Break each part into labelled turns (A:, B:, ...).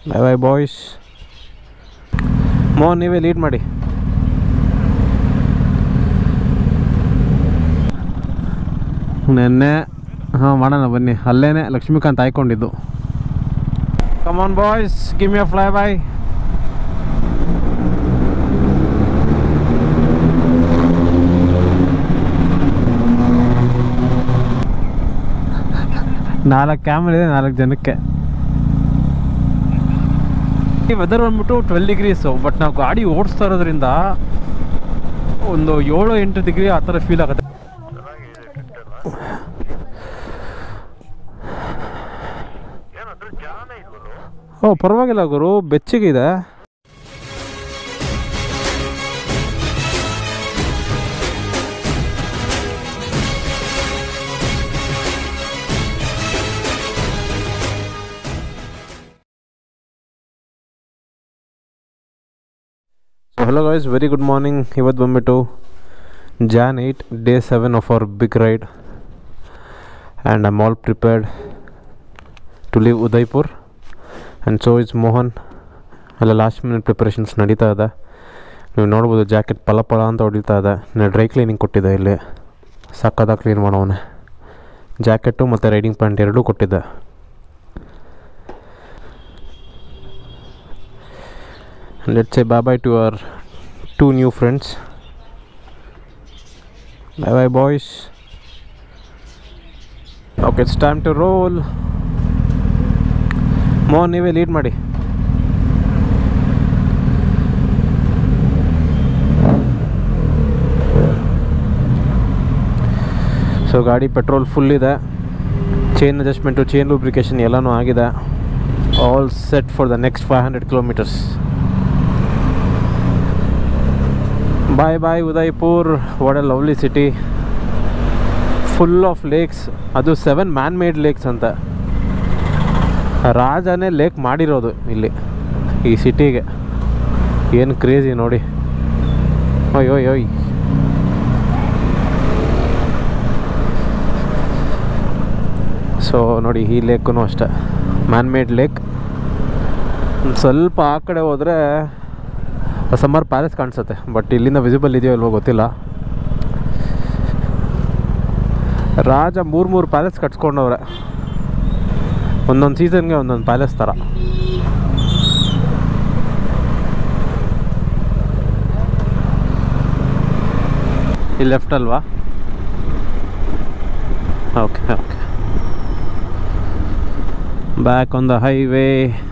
A: Bye bye boys Mohan ನೀವೇ lead ಮಾಡಿ ನೆನ್ನೆ ಹಾಂ ಮಾಡೋಣ ಬನ್ನಿ ಅಲ್ಲೇನೆ ಲಕ್ಷ್ಮೀಕಾಂತ್ ಆಯ್ಕೊಂಡಿದ್ದು come on boys give you fly boy ನಾಲ್ಕು ಕ್ಯಾಮ್ರಾ ಇದೆ ನಾಲ್ಕು ಜನಕ್ಕೆ ಈ ವೆದರ್ ಬಂದ್ಬಿಟ್ಟು ಟ್ವೆಲ್ ಡಿಗ್ರೀಸು ಬಟ್ ನಾವು ಗಾಡಿ ಓಡಿಸ್ತಾ ಇರೋದ್ರಿಂದ ಒಂದು ಏಳು ಎಂಟು ಡಿಗ್ರಿ ಆ ಥರ ಫೀಲ್ ಆಗುತ್ತೆ
B: ಏನಾದ್ರೂ ಜಾನ ಇಲ್ವಲ್ಲ
A: ಓ ಪರವಾಗಿಲ್ಲ ಗುರು ಬೆಚ್ಚಗಿದೆ so hello guys very good morning ಇವತ್ತು ಬಂದ್ಬಿಟ್ಟು John eight day seven of hour big ride and I'm all prepared to leave Udaipur and so is Mohan ಎಲ್ಲ ಲಾಸ್ಟ್ ಮಿನಿಟ್ ಪ್ರಿಪರೇಷನ್ಸ್ ನಡೀತಾ ಇದೆ ನೀವು ನೋಡ್ಬೋದು ಜಾಕೆಟ್ ಪಲ ಪಲ ಅಂತ ಹೊಡಿತಾ ಇದೆ ನಾನು ಡ್ರೈ ಕ್ಲೀನಿಂಗ್ ಕೊಟ್ಟಿದ್ದೆ ಇಲ್ಲಿ ಸಕ್ಕದಾಗ ಕ್ಲೀನ್ ಮಾಡೋವನೆ ಜಾಕೆಟು ಮತ್ತು ರೈಡಿಂಗ್ ಪ್ಯಾಂಟ್ ಎರಡೂ ಕೊಟ್ಟಿದ್ದೆ let's say bye bye to our two new friends bye bye boys okay it's time to roll Mohan ನೀವೇ ಲೀಡ್ ಮಾಡಿ ಸೊ ಗಾಡಿ ಪೆಟ್ರೋಲ್ ಫುಲ್ ಇದೆ ಚೈನ್ ಅಡ್ಜಸ್ಟ್ಮೆಂಟು ಚೈನ್ ಲೂಬ್ರಿಕೇಶನ್ ಎಲ್ಲನೂ ಆಗಿದೆ all set for the next five hundred kilometres bye bye Udaipur what a lovely city full of lakes ಅದು seven man made lakes ಅಂತ ರಾಜನೇ lake ಮಾಡಿರೋದು ಇಲ್ಲಿ ಈ ಸಿಟಿಗೆ ಏನು ಕ್ರೇಜಿ ನೋಡಿ ಓಯ್ ಓಯ್ ಓಯ್ ಸೊ ನೋಡಿ ಈ ಲೇಕು ಅಷ್ಟೆ ಮ್ಯಾನ್ ಮೇಡ್ ಲೇಕ್ ಒಂದ್ ಸ್ವಲ್ಪ ಆ ಕಡೆ ಹೋದರೆ ಸಮ್ಮರ್ ಪ್ಯಾಲೇಸ್ ಕಾಣಿಸುತ್ತೆ ಬಟ್ ಇಲ್ಲಿಂದ ವಿಸಿಬಲ್ ಇದೆಯೋ ಇಲ್ವೋ ಗೊತ್ತಿಲ್ಲ ರಾಜ ಮೂರು ಮೂರು ಪ್ಯಾಲೇಸ್ ಕಟ್ಸ್ಕೊಂಡವ್ರೆ ಒಂದೊಂದು ಸೀಸನ್ಗೆ ಒಂದೊಂದು ಪ್ಯಾಲೇಸ್ ಥರ ಇಲ್ಲಿ ಲೆಫ್ಟ್ ಅಲ್ವಾ okay okay back on the highway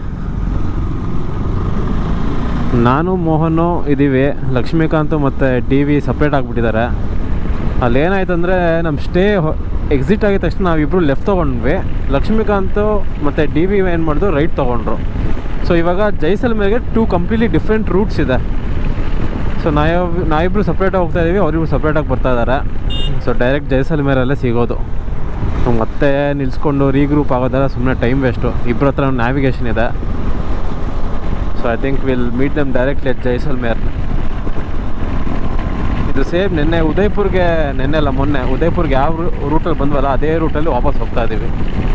A: ನಾನು ಮೋಹನು ಇದ್ದೀವಿ ಲಕ್ಷ್ಮೀಕಾಂತ್ ಮತ್ತು ಡಿ ವಿ ಸಪ್ರೇಟ್ ಆಗಿಬಿಟ್ಟಿದ್ದಾರೆ ಅಲ್ಲಿ ಏನಾಯ್ತಂದರೆ ನಮ್ಮ ಸ್ಟೇ ಎಕ್ಸಿಟ್ ಆಗಿದ ತಕ್ಷಣ ನಾವಿಬ್ಬರು ಲೆಫ್ಟ್ ತೊಗೊಂಡ್ವಿ ಲಕ್ಷ್ಮೀಕಾಂತ್ ಮತ್ತು ಡಿ ವಿ ಏನು ಮಾಡಿದ್ರು ರೈಟ್ ತೊಗೊಂಡ್ರು ಸೊ ಇವಾಗ ಜೈಸಲ್ಮೇರ್ಗೆ ಟೂ ಕಂಪ್ಲೀಟ್ಲಿ ಡಿಫ್ರೆಂಟ್ ರೂಟ್ಸ್ ಇದೆ ಸೊ ನಾವ್ ನಾವಿಬ್ಬರು ಸಪ್ರೇಟಾಗಿ ಹೋಗ್ತಾ ಇದ್ದೀವಿ ಅವರಿಬ್ರು ಸಪ್ರೇಟಾಗಿ ಬರ್ತಾ ಇದ್ದಾರೆ ಸೊ ಡೈರೆಕ್ಟ್ ಜೈಸಲ್ಮೇರಲ್ಲೇ ಸಿಗೋದು ಸೊ ಮತ್ತೆ ನಿಲ್ಸ್ಕೊಂಡು ರೀಗ್ರೂಪ್ ಆಗೋದೆಲ್ಲ ಸುಮ್ಮನೆ ಟೈಮ್ ವೇಸ್ಟು ಇಬ್ಬರ ಹತ್ರ ನ್ಯಾವಿಗೇಷನ್ ಇದೆ so I think will meet them directly at Jaisalmer ಇದು ಸೇಮ್ ನಿನ್ನೆ ಉದಯ್ಪುರ್ಗೆ ನಿನ್ನೆ ಅಲ್ಲ ಮೊನ್ನೆ ಉದಯ್ಪುರ್ಗೆ ಯಾವ ರೂಟಲ್ಲಿ ಬಂದ್ವಲ್ಲ ಅದೇ ರೂಟಲ್ಲಿ ವಾಪಸ್ ಹೋಗ್ತಾ ಇದ್ದೀವಿ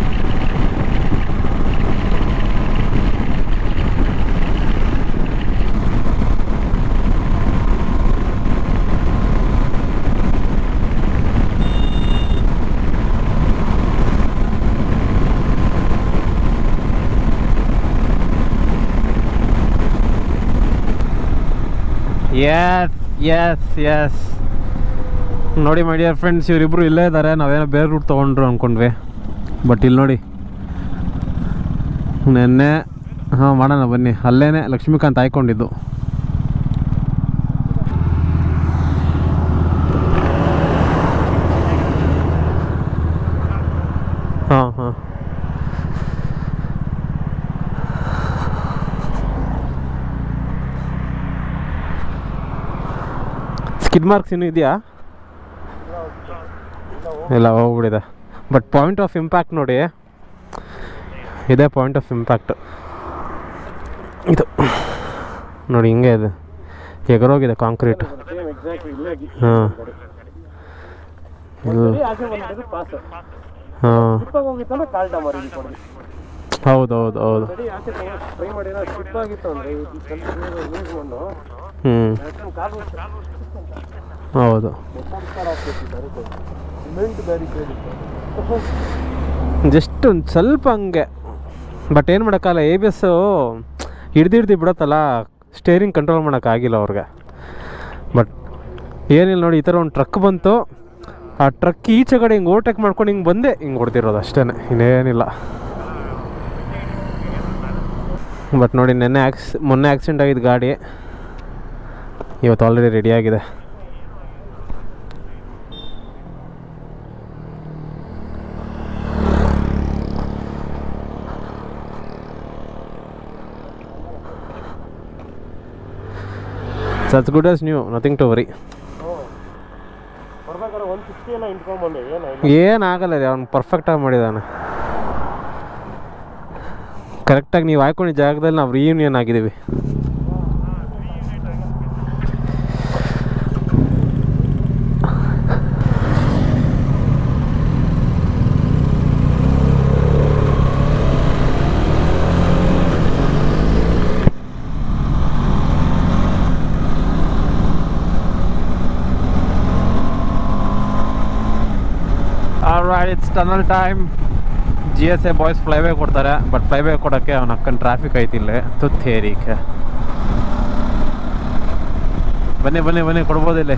A: ಎಸ್ ಎಸ್ ಎಸ್ ನೋಡಿ ಮೈ ಡಿಯರ್ ಫ್ರೆಂಡ್ಸ್ ಇವರಿಬ್ಬರು ಇಲ್ಲೇ ಇದ್ದಾರೆ ನಾವೇನೋ ಬೇರೆ ರೂಟ್ ತೊಗೊಂಡ್ರು ಅಂದ್ಕೊಂಡ್ವಿ ಬಟ್ ಇಲ್ಲಿ ನೋಡಿ ನೆನ್ನೆ ಹಾಂ ಮಾಡೋಣ ಬನ್ನಿ ಅಲ್ಲೇನೆ ಲಕ್ಷ್ಮೀಕಾಂತ್ ಆಯ್ಕೊಂಡಿದ್ದು ಹಾಂ ಹಾಂ ಸ್ಕಿಡ್ ಮಾರ್ಕ್ಸ್ ಇನ್ನೂ ಇದೆಯಾ ಇಲ್ಲ ಹೋಗ್ಬಿಡಿದೆ ಬಟ್ ಪಾಯಿಂಟ್ ಆಫ್ ಇಂಪ್ಯಾಕ್ಟ್ ನೋಡಿ ಇದೇ ಪಾಯಿಂಟ್ ಆಫ್ ಇಂಪ್ಯಾಕ್ಟ್ ಇದು ನೋಡಿ ಹಿಂಗೆ ಇದೆ ಎಗರೋಗಿದೆ ಕಾಂಕ್ರೀಟ್ ಹಾಂ ಹಾಂ ಹೌದು ಹೌದು ಹೌದು
C: ಗಾಡಿ ಆಚೆ ಟ್ರೈ ಮಾಡಿರೋ ಸ್ಲಿಪ್ ಆಗಿತ್ತು ಅಂದರೆ ಸ್ವಲ್ಪ ಯೂಸ್ ಮಾಡು
A: ಹ್ಞೂ
C: ಯಾಕಂದ್ರೆ ಕಾಲು
A: ಹೌದು
C: ಸಿಮೆಂಟ್ ಬ್ಯಾರಿಕೇಡ್ ಇತ್ತು
A: ಜಸ್ಟ್ ಒಂದು ಸ್ವಲ್ಪ ಹಂಗೆ ಬಟ್ ಏನು ಮಾಡೋಕ್ಕಲ್ಲ ಎ ಬಿ ಎಸ್ಸು ಹಿಡ್ದು ಹಿಡ್ದು ಬಿಡತ್ತಲ್ಲ ಸ್ಟೇರಿಂಗ್ ಕಂಟ್ರೋಲ್ ಮಾಡೋಕ್ಕಾಗಿಲ್ಲ ಅವ್ರಿಗೆ ಬಟ್ ಏನಿಲ್ಲ ನೋಡಿ ಈ ಥರ ಒಂದು ಟ್ರಕ್ ಬಂತು ಆ ಟ್ರಕ್ ಈಚೆ ಕಡೆ ಹಿಂಗೆ ಓವರ್ಟೇಕ್ ಮಾಡ್ಕೊಂಡು ಹಿಂಗೆ ಬಂದೆ ಹಿಂಗೆ ಹೊಡ್ತಿರೋದು ಅಷ್ಟೇ ಇನ್ನೇನಿಲ್ಲ ಬಟ್ ನೋಡಿ ನೆನ್ನೆ ಆಕ್ಸ್ ಮೊನ್ನೆ ಆಕ್ಸಿಡೆಂಟ್ ಆಗಿದ್ದು ಗಾಡಿ ಇವತ್ತು ಆಲ್ರೆಡಿ ರೆಡಿ ಆಗಿದೆ such good as new nothing to worry
C: ಬರ್ಬೇಕಾದ್ರೆ ಒನ್ ಫಿಫ್ಟಿ ಎಲ್ಲ ಇಂಟ್ಕೊಂಡ್ಬಂದೆ ಏನಾಯ್ತು
A: ಏನಾಗಲ್ಲ ರೀ ಅವ್ನು ಪರ್ಫೆಕ್ಟಾಗಿ ಮಾಡಿದ್ದಾನೆ ಕರೆಕ್ಟಾಗಿ ನೀವು ಹಾಕೊಂಡಿದ್ದ ಜಾಗದಲ್ಲಿ ನಾವು ರಿಯೂನಿಯನ್ ಆಗಿದ್ದೀವಿ alright it's tunnel time G S A boys flyway ಕೊಡ್ತಾರೆ ಬಟ್ ಫ್ಲೈವೇ ಕೊಡೋಕ್ಕೆ ಅವ್ನ ಅಕ್ಕನ ಟ್ರಾಫಿಕ್ ಐತಿ ಇಲ್ಲೇ ತುತ್ತೇರಿಕೆ ಬನ್ನಿ ಬನ್ನಿ ಬನ್ನಿ ಕೊಡ್ಬೋದಿಲ್ಲಿ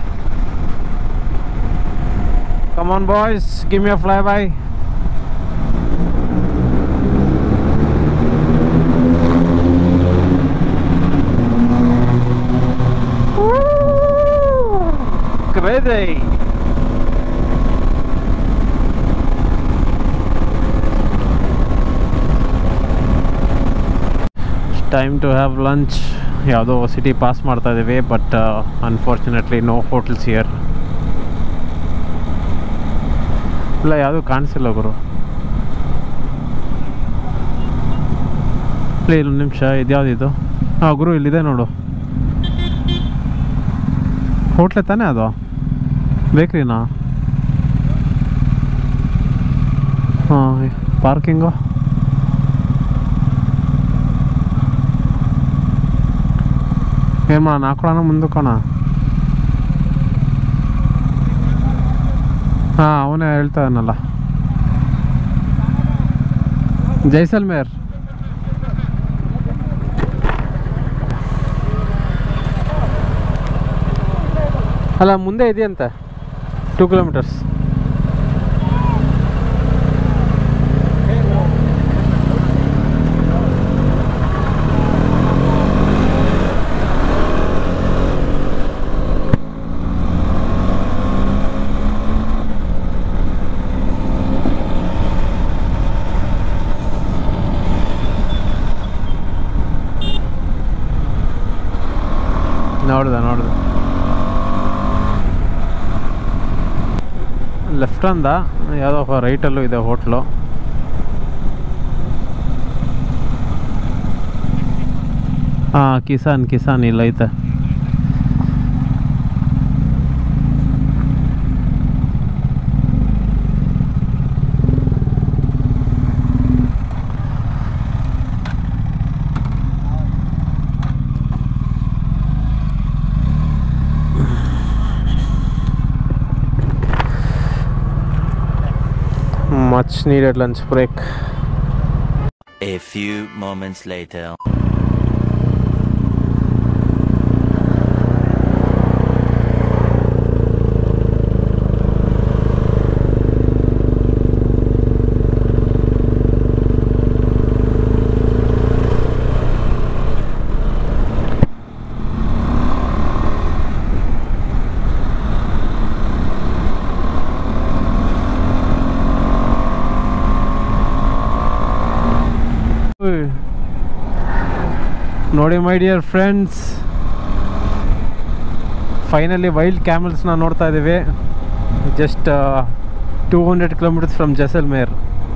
A: come on boys give you fly bye Crazy! Time to have lunch ಯಾವುದೋ ಸಿಟಿ ಪಾಸ್ ಮಾಡ್ತಾ ಇದ್ದೀವಿ but unfortunately no hotels here ಇಲ್ಲ ಯಾವುದೂ ಕಾಣಿಸಿಲ್ಲ ಗುರು ಇಲ್ಲ ಇಲ್ಲೊಂದು ನಿಮಿಷ ಇದ್ಯಾವುದಿದು ಹಾಂ ಗುರು ಇಲ್ಲಿದೆ ನೋಡು ಹೋಟ್ಲೆ ತಾನೇ ಅದು ಬೇಕ್ರಿನಾ ಹಾಂ ಪಾರ್ಕಿಂಗು ಏನು ಮಾಡೋಣ ಹಾಕೊಳ್ಳೋಣ ಮುಂದಕ್ಕೋಣ ಹಾಂ ಅವನೇ ಹೇಳ್ತಾನಲ್ಲ ಜೈಸಲ್ಮೇರ್ ಅಲ್ಲ ಮುಂದೆ ಇದೆಯಂತೆ ಟೂ ಕಿಲೋಮೀಟರ್ಸ್ ನೋಡ್ದೆ ನೋಡ್ದೆ ಲೆಫ್ಟ್ ಅಂದ ಯಾವುದೋ ರೈಟಲ್ಲೂ ಇದೆ ಹೋಟ್ಲು ಹಾಂ ಕಿಸಾನ್ ಕಿಸಾನ್ ಇಲ್ಲ ಐತೆ much needed lunch break
D: A few moments later.
A: ಉಯ್. ನೋಡಿ my dear friends finally wild ಕ್ಯಾಮಲ್ಸ್ನ ನೋಡ್ತಾ ಇದ್ದೀವಿ just two hundred kilometres from Jaisalmer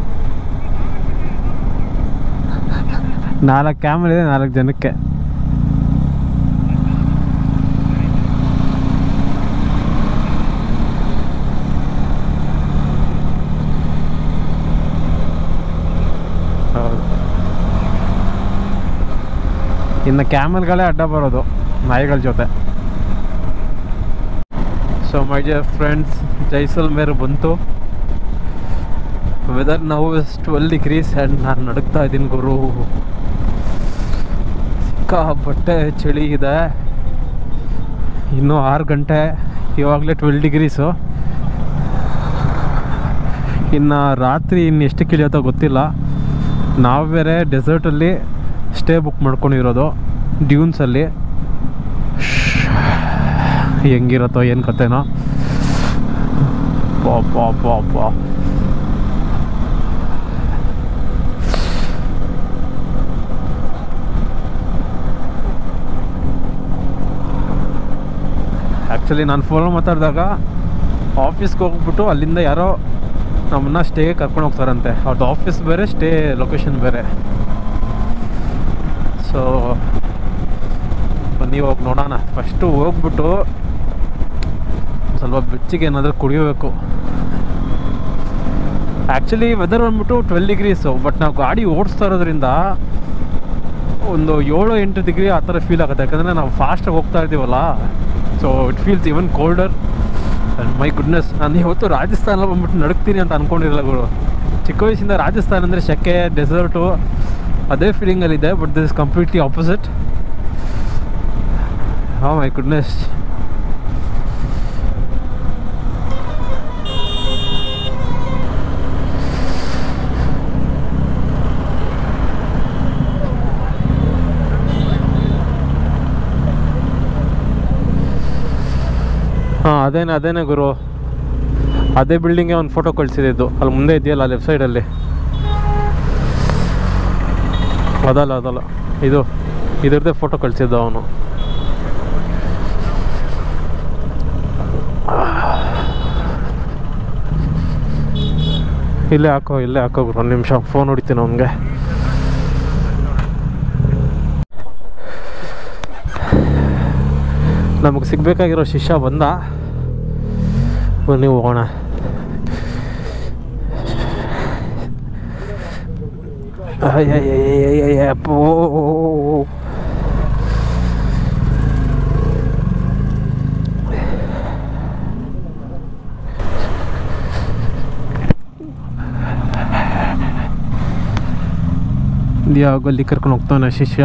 A: ನಾಲ್ಕು ಕ್ಯಾಮಲ್ ಇದೆ ನಾಲ್ಕು ಜನಕ್ಕೆ ಹೌದು ಇನ್ನು ಕ್ಯಾಮಲ್ಗಳೇ ಅಡ್ಡ ಬರೋದು ನಾಯಿಗಳ ಜೊತೆ so my dear friends Jaisalmer ಬಂತು ವೆದರ್ ನಾವು ಟ್ವೆಲ್ ಡಿಗ್ರೀಸ್ ಆ್ಯಂಡ್ ನಾನು ನಡುಗ್ತಾ ಇದ್ದೀನಿ ಗುರು ಸಿಕ್ಕಾಪಟ್ಟೆ ಚಳಿ ಇದೆ ಇನ್ನೂ ಆರು ಗಂಟೆ ಇವಾಗಲೇ ಟ್ವೆಲ್ ಡಿಗ್ರೀಸು ಇನ್ನು ರಾತ್ರಿ ಇನ್ನು ಎಷ್ಟು ಇಳಿಯುತ್ತೋ ಗೊತ್ತಿಲ್ಲ ನಾವು ಬೇರೆ ಡೆಸರ್ಟಲ್ಲಿ ಸ್ಟೇ ಬುಕ್ ಮಾಡ್ಕೊಂಡಿರೋದು ಡ್ಯೂನ್ಸಲ್ಲಿ ಹೆಂಗಿರುತ್ತೋ ಏನು ಕತೆನೋ ಪಾ ಪಾ ಪಾ ಪಾ ಆ್ಯಕ್ಚುಲಿ ನಾನು ಫೋನ್ ಮಾತಾಡಿದಾಗ ಆಫೀಸ್ಗೆ ಹೋಗ್ಬಿಟ್ಟು ಅಲ್ಲಿಂದ ಯಾರೋ ನಮ್ಮನ್ನ ಸ್ಟೇಗೆ ಕರ್ಕೊಂಡು ಹೋಗ್ತಾರಂತೆ ಅವ್ರದ್ದು ಆಫೀಸ್ ಬೇರೆ ಸ್ಟೇ ಲೊಕೇಶನ್ ಬೇರೆ ಸೊ ಬನ್ನಿ ಹೋಗಿ ನೋಡೋಣ ಫಸ್ಟು ಹೋಗ್ಬಿಟ್ಟು ಸ್ವಲ್ಪ ಬೆಚ್ಚಿಗೆ ಏನಾದರೂ ಕುಡಿಯಬೇಕು ಆ್ಯಕ್ಚುಲಿ ವೆದರ್ ಬಂದ್ಬಿಟ್ಟು ಟ್ವೆಲ್ ಡಿಗ್ರೀಸು ಬಟ್ ನಾವು ಗಾಡಿ ಓಡಿಸ್ತಾ ಇರೋದ್ರಿಂದ ಒಂದು ಏಳು ಎಂಟು ಡಿಗ್ರಿ ಆ ಥರ ಫೀಲ್ ಆಗುತ್ತೆ ಯಾಕಂದರೆ ನಾವು ಫಾಸ್ಟಾಗಿ ಹೋಗ್ತಾ ಇದ್ದೀವಲ್ಲ so it feels even colder and my goodness ನಾನು ಇವತ್ತು ರಾಜಸ್ಥಾನ ಬಂದ್ಬಿಟ್ಟು ನಡುಕ್ತೀನಿ ಅಂತ ಅಂದ್ಕೊಂಡಿರಲ್ಲ ಗುರು ಚಿಕ್ಕ ವಯಸ್ಸಿಂದ ರಾಜಸ್ಥಾನ ಅಂದರೆ ಸೆಕೆ ಡೆಸರ್ಟು ಅದೇ ಫೀಲಿಂಗಲ್ಲಿದೆ but this is completely opposite ಹಾ ಮೈ ಗುಡ್ನೆಸ್ ಹಾಂ ಅದೇನೆ ಅದೇನೆ ಗುರು ಅದೇ ಬಿಲ್ಡಿಂಗ್ಗೆ ಒಂದು ಫೋಟೋ ಕಳಿಸಿದ್ದು ಅಲ್ಲಿ ಮುಂದೆ ಇದೆಯಲ್ಲ ಲೆಫ್ಟ್ ಸೈಡಲ್ಲಿ ಅದಲ್ಲ ಅದಲ್ಲ ಇದು ಇದ್ರದ್ದೇ ಫೋಟೋ ಕಳಿಸಿದ್ದ ಅವನು ಇಲ್ಲೇ ಹಾಕೋ ಇಲ್ಲೇ ಹಾಕೋ ಗುರು ಒಂದು ನಿಮಿಷ ಫೋನ್ ಹೊಡಿತೀನಿ ಅವನಿಗೆ ನಮಗೆ ಸಿಗಬೇಕಾಗಿರೋ ಶಿಷ್ಯ ಬಂದ ಬನ್ನಿ ಹೋಗೋಣ ಅಯ್ಯಯ್ಯಯ್ಯಯ್ಯಪ್ಪೋ ಯಾವಾಗ ಅಲ್ಲಿ ಕರ್ಕೊಂಡು ಹೋಗ್ತಾನೆ ಶಿಷ್ಯ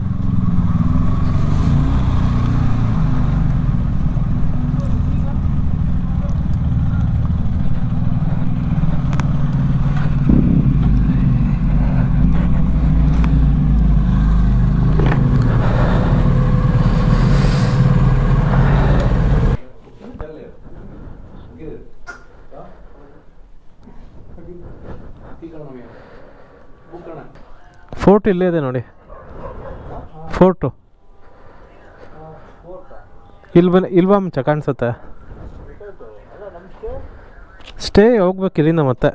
A: ಫೋರ್ಟ್ ಇಲ್ಲೇ ಇದೆ ನೋಡಿ ಫೋರ್ಟು ಇಲ್ಲಿ ಬನ್ನಿ ಇಲ್ಲಿ ಬಾ ಮುಂಚೆ ಕಾಣಿಸುತ್ತೆ ಸ್ಟೇ ಹೋಗ್ಬೇಕು ಇಲ್ಲಿಂದ ಮತ್ತೆ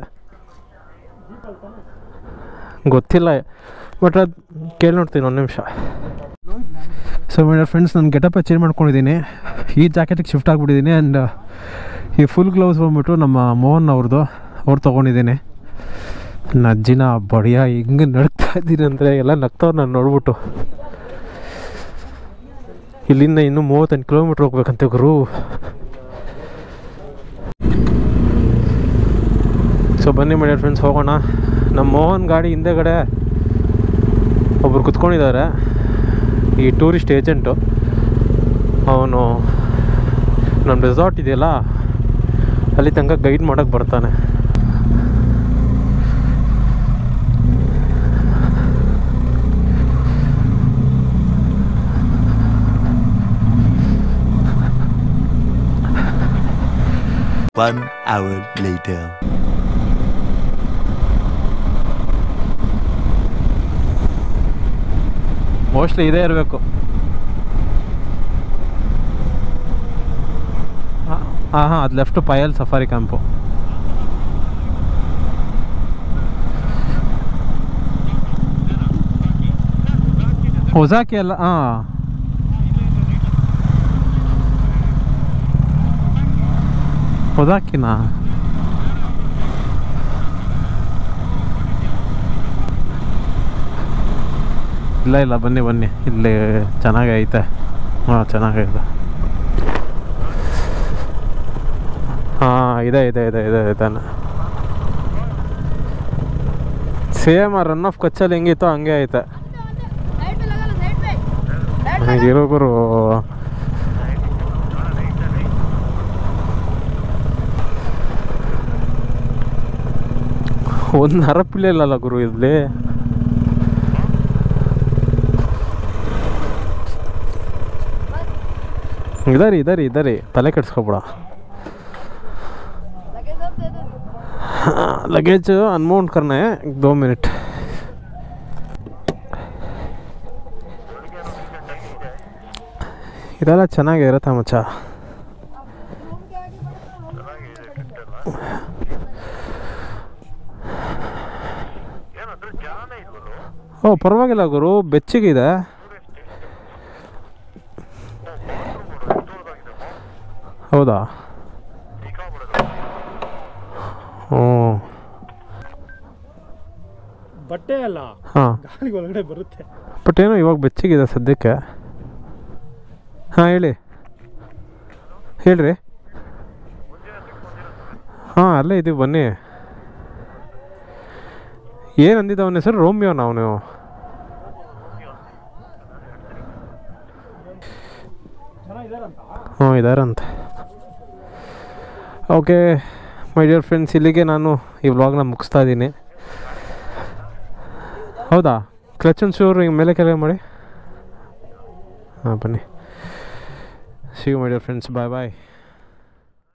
A: ಗೊತ್ತಿಲ್ಲ ಬಟ್ ಅದು ಕೇಳಿ ನೋಡ್ತೀನಿ ಒಂದು ನಿಮಿಷ ಸೊ ಮೇಡಮ್ ಫ್ರೆಂಡ್ಸ್ ನಾನು ಗೆಟಪ್ ಚೇಂಜ್ ಮಾಡ್ಕೊಂಡಿದ್ದೀನಿ ಈ ಜಾಕೆಟಿಗೆ ಶಿಫ್ಟ್ ಆಗಿಬಿಟ್ಟಿದ್ದೀನಿ ಆ್ಯಂಡ್ ಈ ಫುಲ್ ಗ್ಲೌಸ್ ಬಂದ್ಬಿಟ್ಟು ನಮ್ಮ ಮೋಹನ್ ಅವ್ರದ್ದು ಅವ್ರು ತೊಗೊಂಡಿದ್ದೀನಿ ನನ್ನ ಅಜ್ಜಿನ ಬಡಿಯ ಹೆಂಗೆ ನಡ್ತಾ ಇದ್ದೀನಿ ಅಂದರೆ ಎಲ್ಲ ನಗ್ತವ್ರು ನಾನು ನೋಡ್ಬಿಟ್ಟು ಇಲ್ಲಿಂದ ಇನ್ನೂ ಮೂವತ್ತೆಂಟು ಕಿಲೋಮೀಟ್ರ್ ಹೋಗ್ಬೇಕಂತೆ ಗುರು ಸೊ ಬನ್ನಿ ಮೇಡಮ್ ಫ್ರೆಂಡ್ಸ್ ಹೋಗೋಣ ನಮ್ಮ ಮೋಹನ್ ಗಾಡಿ ಹಿಂದೆಗಡೆ ಒಬ್ರು ಕುತ್ಕೊಂಡಿದ್ದಾರೆ ಈ ಟೂರಿಸ್ಟ್ ಏಜೆಂಟು ಅವನು ನಮ್ಮ ರೆಸಾರ್ಟ್ ಇದೆಯಲ್ಲ ಅಲ್ಲಿ ತನಕ ಗೈಡ್ ಮಾಡೋಕ್ಕೆ ಬರ್ತಾನೆ
D: One hour later.
A: ಮೋಸ್ಟ್ಲಿ ಇದೇ ಇರಬೇಕು ಹಾಂ ಹಾಂ ಅದು ಲೆಫ್ಟ್ ಪಯಲ್ ಸಫಾರಿ ಕ್ಯಾಂಪು ಹೊಸಾಕಿ ಅಲ್ಲ ಹಾಂ ಹೊಸಾಕಿನಾ ಇಲ್ಲ ಇಲ್ಲ ಬನ್ನಿ ಬನ್ನಿ ಇಲ್ಲಿ ಚೆನ್ನಾಗೇ ಐತೆ ಹಾಂ ಚೆನ್ನಾಗೈತೆ ಹಾಂ ಇದೆ ಇದೆ ಇದೆ ಇದೆ ಇದಾನೆ ಸೇಮ್ ಆ ರನ್ ಆಫ್ ಕಚ್ಚಲ್ಲಿ ಹೆಂಗಿತ್ತೋ ಹಂಗೆ ಐತೆ
E: साइड पे लगा लो साइड पे साइड पे
A: ಇರೋ ಗುರು ಒಂದು ಹರಪಿಲ್ಲ ಇಲ್ಲಲ್ಲ ಗುರು ಇಲ್ಲಿ ಇದಾರಿ ಇದಾರಿ ಇದಾರಿ ತಲೆ ಕೆಡ್ಸ್ಕೊಬೇಡ
E: लगे सब दे दो
A: लगेज अनमाउंट करना है दो मिनट ಇದೆಲ್ಲ ಚೆನ್ನಾಗಿರುತ್ತೆ ಮಚ್ಚ
B: ಏನಂದ್ರೆ ಜಾನೇ ಇಲ್ವಲ್ಲ
A: ಓ ಪರವಾಗಿಲ್ಲ ಗುರು ಬೆಚ್ಚಗಿದೆ ಹೌದಾ ಹ್ಞೂ
C: ಬಟ್ಟೆ ಅಲ್ಲ
A: ಹಾಂ
C: ಗಾಳಿ ಒಳಗಡೆ ಬರುತ್ತೆ
A: ಬಟ್ ಏನೋ ಇವಾಗ ಬೆಚ್ಚಗಿದೆ ಸದ್ಯಕ್ಕೆ ಹಾಂ ಹೇಳಿ ಹೇಳ್ರಿ ಹಾಂ ಅಲ್ಲೇ ಇದೀವಿ ಬನ್ನಿ ಏನು ಅಂದಿದ್ದ ಅವನ ಹೆಸರು ರೋಮಿಯೋನ ಅವನು ಹ್ಞೂ ಇದಾರಂತೆ ಓಕೆ ಮೈ ಡಿಯರ್ ಫ್ರೆಂಡ್ಸ್ ಇಲ್ಲಿಗೆ ನಾನು ಈ ವ್ಲಾಗ್ನ ಮುಗಿಸ್ತಾ ಇದ್ದೀನಿ ಹೌದಾ ಕ್ಲಚ್ ಒಂಚೂರು ಹಿಂಗೆ ಮೇಲೆ ಕೆಳಗೆ ಮಾಡಿ ಹಾಂ ಬನ್ನಿ see you my dear friends bye bye